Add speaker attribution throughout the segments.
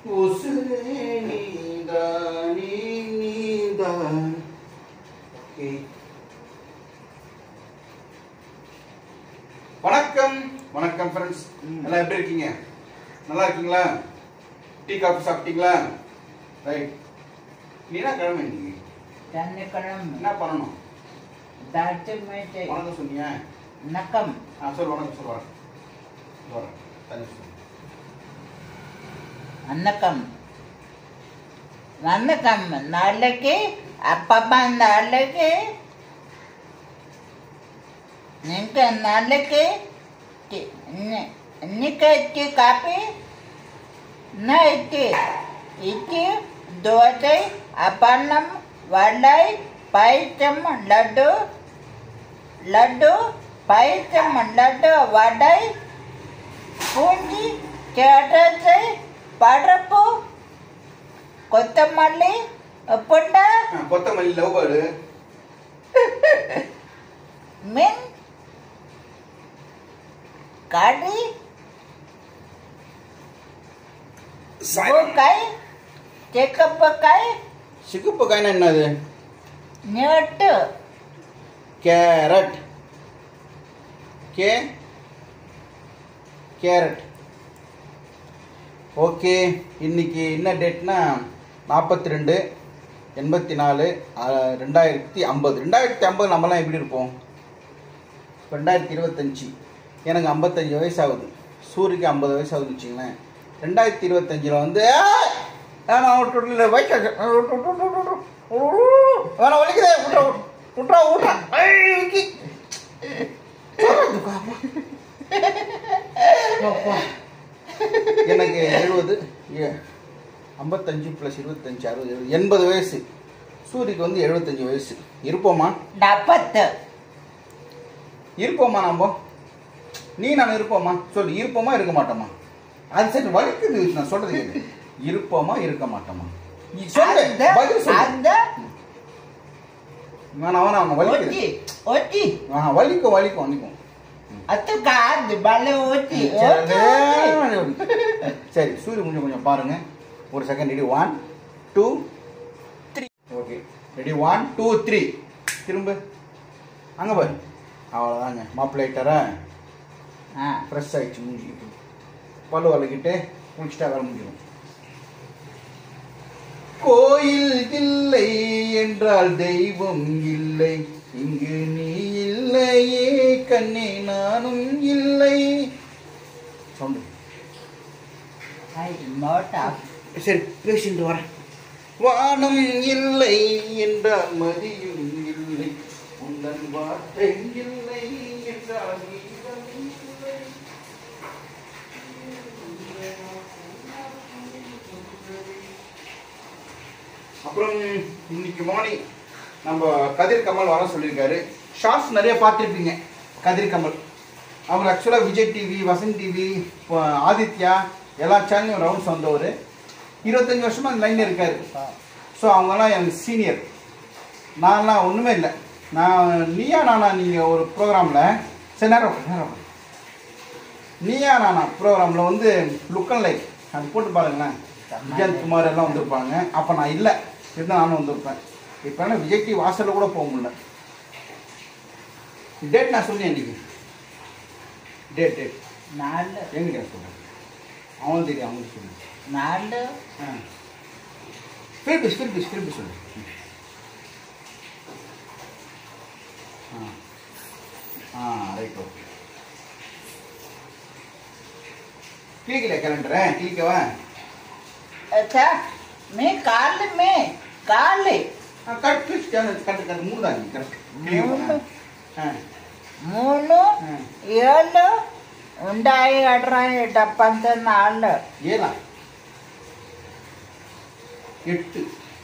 Speaker 1: உசுரே நீதானே நீதான் ஓகே வணக்கம் வணக்கம் ஃப்ரெண்ட்ஸ் எல்லாம் எப்படி இருக்கீங்க நல்லா இருக்கீங்களா டீ காஃபி சாப்பிட்டீங்களா ரைட் நீ என்ன கிழமை இன்னைக்கு
Speaker 2: சனிக்கிழமை
Speaker 1: என்ன பண்ணணும்
Speaker 2: தாட்டு மேட்டை
Speaker 1: வணக்கம் சொன்னீங்க
Speaker 2: நக்கம்
Speaker 1: ஆ சொல்லு வணக்கம் சொல்லு வரேன் வரேன் தண்ணி சொல்லு
Speaker 2: அன்னக்கம் வணக்கம் நாளைக்கு அப்பப்பா நாளைக்கு நீங்க நாளைக்கு டி- இன்னி- இன்னைக்கு இட்லி காப்பி நான் இட்லி இட்லி தோசை அப்பளம் வடை பாயசம் லட்டு லட்டு பாயசம் லட்டு வடை பூஞ்சி கேரட்டு பருப்பு கொத்தமல்லி புண்டை
Speaker 1: ஆ, கொத்தமல்லி லவ் பேர்டு
Speaker 2: மீன் கறி பூக்காய் செக்கப்புக்காய்
Speaker 1: சிகப்பு காய்னா என்னது
Speaker 2: நெட்டு
Speaker 1: கேரட் கே கேரட் ஓகே இன்னைக்கு என்ன டேட்னா நாற்பத்தி ரெண்டு எண்பத்தி நாலு ரெண்டாயிரத்தி ஐம்பது ரெண்டாயிரத்தி ஐம்பது நம்மலாம் எப்படி இருப்போம் ரெண்டாயிரத்தி இருபத்தஞ்சி எனக்கு ஐம்பத்தஞ்சு வயசு ஆகுது சூரிக்கு ஐம்பது வயசு ஆகுதுன்னு வச்சுங்களேன் ரெண்டாயிரத்தி இருபத்தஞ்சில் வந்து ஏய்! வேணாம் விட்டு விட்டு இல்லை வயசு ஆச்சு. விட்டு, விட்டு, விட்டு, விட்டு, விட்டு. வேணாம் வலிக்குதே விட்றா விட்றா விட்றா ஐய், விக்கி. போறதுக்கு அப்பா. அப்பா. எனக்கு எழுபது ஐம்பத்தஞ்சு ப்ளஸ் இருபத்தஞ்சு அறுபது எழுபது எண்பது வயசு சூரிக்கு வந்து எழுபத்தஞ்சு வயசு இருப்போமா
Speaker 2: நாற்பத்து
Speaker 1: இருப்போமா நம்ம நீ நான் இருப்போமா சொல்லு இருப்போமா இருக்க மாட்டோமா அது சரி வலிக்குது நான் சொல்றது கேளு. இருப்போமா இருக்க மாட்டோமா நீ சொல்லு
Speaker 2: அந்த-
Speaker 1: பதில் சொல்லு
Speaker 2: அந்த
Speaker 1: வேணாம் வேணாம் வேணாம்
Speaker 2: ஒட்டி
Speaker 1: வலிக்குது
Speaker 2: ஒட்டி
Speaker 1: ஆ வலிக்கும் வலிக்கும் வலிக்கும்
Speaker 2: அது காது பல ஒட்டி
Speaker 1: சரி, சரி சூரிய கொஞ்சம் கொஞ்சம் பாருங்க ஒரு second ready one two three okay ready one two three திரும்ப அங்கே பாரு அவ்வளோதாங்க மாப்பிள்ளைட்டரா
Speaker 2: ஆ
Speaker 1: ஃப்ரெஷ் ஆயிடுச்சு மூஞ்சி பல்லு வளக்கிட்டு குளிச்சுட்டா வேலை முடியும் கோயில் இல்லை என்றால் தெய்வம் இல்லை இங்கு நீ இல்லையே கண்ணே நானும் இல்லை சவுண்டு
Speaker 2: மோட்டா
Speaker 1: சரி பேசிட்டு வரேன் வானம் இல்லை என்றால் மதியும் இல்லை உந்தன் வார்த்தை இல்லை என்றால் கீதம் இல்லை. அப்புறம் இன்னைக்கு மார்னிங் நம்ம கதிர் கமல் வர சொல்லியிருக்காரு ஷார்ட்ஸ் நிறைய பார்த்துருப்பீங்க கதிர் கமல் அவர் ஆக்சுவலாக விஜய் டிவி வசந்த் டிவி ஆதித்யா எல்லா சேனல்லையும் ரவுண்ட்ஸ் வந்தவர் இருபத்தஞ்சி வருஷமா அந்த லைனில் இருக்காரு ஸோ அவங்கெல்லாம் எனக்கு சீனியர் நான்லாம் ஒன்றுமே இல்லை நான் நீயா நானா நீங்கள் ஒரு ப்ரோக்ராமில் சரி நேரம் உட்காரு, நேரம் உட்காரு. நீயா நானா ப்ரோக்ராமில் வந்து லுக் அண்ட் லைக் அது போட்டு பாருங்களேன் விஜயந்த் குமார் எல்லாம் வந்திருப்பாங்க அப்போ நான் இல்லை இருந்தால் நானும் வந்திருப்பேன் இப்போ என்ன விஜய் டிவி வாசலில் கூட போக முடியல டேட் நான் சொன்னேன் இன்னைக்கு டேட் டேட்
Speaker 2: நாலு
Speaker 1: எங்கிட்ட சொல்கிறேன் அவனும் தெரியும் அவனுக்கு சொல்லு
Speaker 2: நாலு
Speaker 1: ஆ திருப்பி திருப்பி திருப்பி சொல்லு ஆ ஆ ரைட் ஓகே கிளிக்கல கேலண்டரை கிளிக்கவா
Speaker 2: अच्छा मैं काल में काल
Speaker 1: கரெக்ட் கிளிக் கரெக்ட் கரெக்ட் மூணு தான் கரெக்ட்
Speaker 2: மூணு.
Speaker 1: ஆ
Speaker 2: మూడు
Speaker 1: ఆ.
Speaker 2: ఏళ్ళు ఉండాయి అడ్రాయి డబ్బంత నాళ్ళు
Speaker 1: ஏழா எட்டு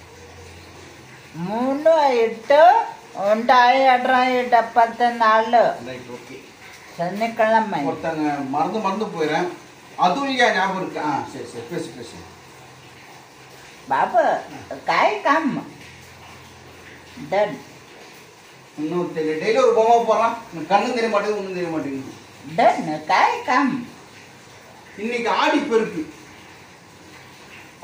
Speaker 2: మూడు ఎట్టు ఉంటాయి అడ్రాయి డబ్బంత నాళ్ళు
Speaker 1: ரைட் ஓகே
Speaker 2: శనిக்கிழமை
Speaker 1: ஒருத்தங்க மறந்து மறந்து போயிடுறேன் அதுல்யா ஞாபகம் இருக்கு ஆ சரி சரி பேசு பேசு
Speaker 2: బాబు కాయ కమ్ డన్
Speaker 1: இன்னும் தெரியல டெய்லி ஒரு பொம்மை போடுறான் எனக்கு கண்ணும் தெரிய மாட்டேங்குது ஒன்றும் தெரிய மாட்டேங்குது
Speaker 2: డన్ కాయ కమ్
Speaker 1: இன்னைக்கு ஆடி பெருக்கு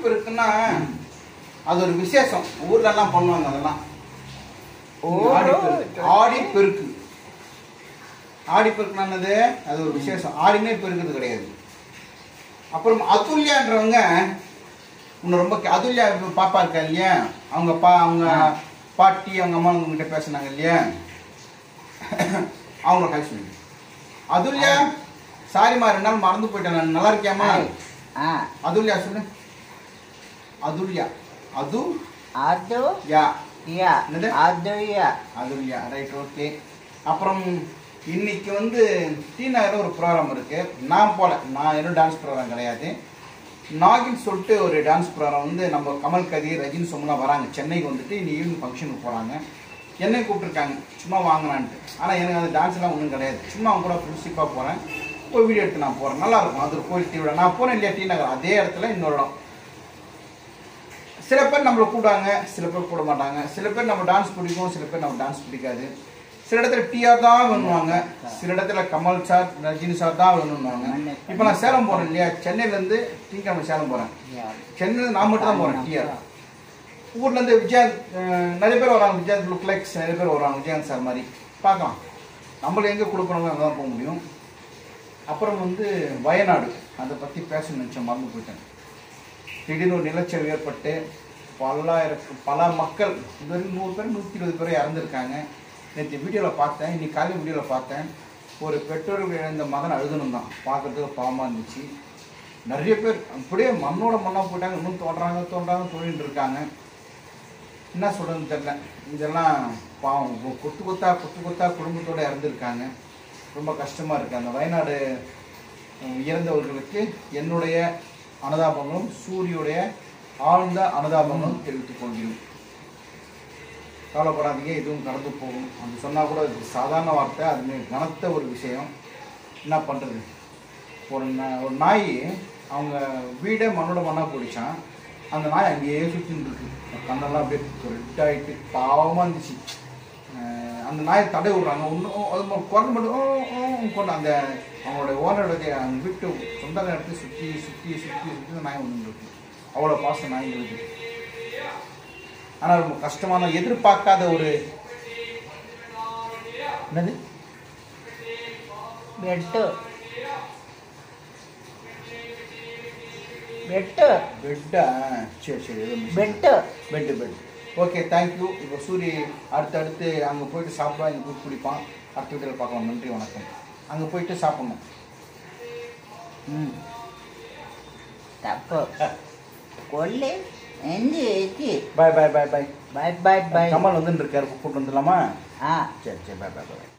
Speaker 1: ஆடிப்பெருக்குன்னா அது ஒரு விசேஷம் ஊர்ல எல்லாம் பண்ணுவாங்க அதெல்லாம் ஆடிப்பெருக்கு ஆடிப்பெருக்கு ஆடிப்பெருக்குன்னா என்னது அது ஒரு விசேஷம் ஆடினே பெருக்குறது கிடையாது அப்புறம் அதுல்யான்றவங்க இன்னும் ரொம்ப கே- அதுல்யா இப்ப பாப்பா இருக்கா இல்லையா அவங்க பா அவங்க
Speaker 2: ஆ.
Speaker 1: பாட்டி அவங்க அம்மா அவங்க கிட்ட பேசுனாங்க இல்லையா அவங்கள ஹாய் சொல்லு அதுல்யா சாரிம்மா ரெண்டு நாள் மறந்து போயிட்டேன் நான் நல்லா இருக்கியாம்மா
Speaker 2: ஆ
Speaker 1: அதுல்யா சொல்லு அதுல்யா அது
Speaker 2: அது
Speaker 1: யா
Speaker 2: யா
Speaker 1: என்னது?
Speaker 2: அது யா
Speaker 1: அதுல்யா ரைட் ஓகே அப்புறம் இன்னைக்கு வந்து டி நகரில் ஒரு ப்ரோக்ராம் இருக்கு நான் போல நான் இன்னும் டான்ஸ் ப்ரோக்ராம் கிடையாது நாகின் சொல்லிட்டு ஒரு டான்ஸ் ப்ரோக்ராம் வந்து நம்ம கமல் கதிர் ரஜினி சோம்லாம் வராங்க சென்னைக்கு வந்துட்டு இன்னைக்கு ஈவினிங் ஃபங்க்ஷனுக்கு போகிறாங்க என்னை கூப்பிட்டுருக்காங்க சும்மா வாங்கினான்ட்டு ஆனால் எனக்கு அந்த டான்ஸ்லாம் ஒன்றும் கிடையாது சும்மா அவங்க கூட ஃப்ரெண்ட்ஷிப்பாக போகிறேன் ஒரு வீடியோ எடுத்து நான் போகிறேன் நல்லா இருக்கும் அது ஒரு கோயில் திருவிழா நான் போனேன் இல்லையா டி நகர் அதே இடத்துல இன்னொரு இடம் சில பேர் நம்மளை கூப்பிடுவாங்க சில பேர் கூட மாட்டாங்க சில பேர் நம்ம டான்ஸ் பிடிக்கும் சில பேர் நம்ம டான்ஸ் பிடிக்காது சில இடத்துல டிஆர் தான் வேணுவாங்க சில இடத்துல கமல் சார் ரஜினி சார் தான் வேணும்னுவாங்க இப்போ நான் சேலம் போறேன் இல்லையா சென்னையிலேருந்து திங்கக்கிழமை சேலம் போகிறேன்
Speaker 2: யா
Speaker 1: சென்னையில் நான் மட்டும் தான் போகிறேன் டிஆர் ஊர்லேருந்து விஜயகாந்த் அஹ், நிறைய பேர் வராங்க விஜயகாந்த் லுக் லைக்ஸ் நிறைய பேர் வராங்க விஜயகாந்த் சார் மாதிரி பார்க்கலாம் நம்மள எங்கே கொடுக்குறவங்க அங்கே தான் போக முடியும் அப்புறம் வந்து வயநாடு அதை பற்றி பேச நினச்சேன் மறந்து போயிட்டேன் திடீர்னு ஒரு நிலச்சரிவு ஏற்பட்டு பல்லாயிரம் பல மக்கள் இது வரைக்கும் நூறு பேர் நூற்றி இருபது பேர் இறந்துருக்காங்க நேற்று வீடியோவில் பார்த்தேன் இன்னைக்கு காலையில் வீடியோவில் பார்த்தேன் ஒரு பெற்றோர்கள் இழந்த மகன் அழுகணும் தான் பார்க்கறதுக்கு பாவமாக இருந்துச்சு நிறைய பேர் அப்படியே மண்ணோட மண்ணாக போயிட்டாங்க இன்னும் தோன்றாங்க தோன்றாங்க தோண்டிட்டு இருக்காங்க என்ன சொல்றதுன்னு தெரியல இதெல்லாம் பாவம் கொ- கொத்து கொத்தா கொத்து கொத்தா குடும்பத்தோட இறந்துருக்காங்க ரொம்ப கஷ்டமாக இருக்குது அந்த வயநாடு அஹ், இறந்தவர்களுக்கு என்னுடைய அனுதாபங்களும் சூரியுடைய ஆழ்ந்த அனுதாபங்களும் தெரிவித்துக் கொள்கிறோம் கவலைப்படாதீங்க இதுவும் கடந்து போகும் அது சொன்னால் கூட அது சாதாரண வார்த்தை அது மிக கனத்த ஒரு விஷயம் என்ன பண்ணுறது ஒரு நா- ஒரு நாய் அவங்க வீடே மண்ணோட மண்ணாக போயிடுச்சான் அந்த நாய் அங்கேயே சுற்றின்னு இருக்கு கண்ணெல்லாம் அப்படியே ரெட் ஆகிட்டு பாவமாக இருந்துச்சு அஹ் அந்த நாயை தடை விடுறாங்க இன்னும் அது மாதிரி குரல் மட்டும் ஓ, ஓ, கொண்டு அந்த அவங்களோட ஓனருடைய அந்த வீட்டு சொந்த இடத்துல சுற்றி சுற்றி சுற்றி சுற்றி அந்த நாய் ஒன்று இருக்கு அவ்வளோ பாசம் நாய்களுக்கு ஆனால் ரொம்ப கஷ்டமான எதிர்பார்க்காத ஒரு என்னது
Speaker 2: ಬೆಟ್ಟು ಬೆಟ್ಟು
Speaker 1: பெட்டா சரி சரி ஏதோ miss
Speaker 2: bet
Speaker 1: bet bet okay thank you இப்போ சூரி அடுத்து அடுத்து அங்கே போயிட்டு சாப்பிடுவா இங்கே போய் குடிப்பான் அடுத்த வீட்டில் பார்க்கலாம் நன்றி வணக்கம் அங்கே போயிட்டு சாப்பிடணும்
Speaker 2: ಹ್ಞೂ ತಪ್ಪು ಕೊಲ್ಲಿ ಎಂಜಿ ಐತಿ
Speaker 1: பாய் பாய் பாய் பாய்
Speaker 2: ಬಾಯ್ ಬಾಯ್ ಬಾಯ್
Speaker 1: கமல் வந்துட்டு இருக்காரு கூப்பிட்டு வந்துடலாமா
Speaker 2: ಹಾಂ
Speaker 1: சரி சரி பாய் பாய் பாய்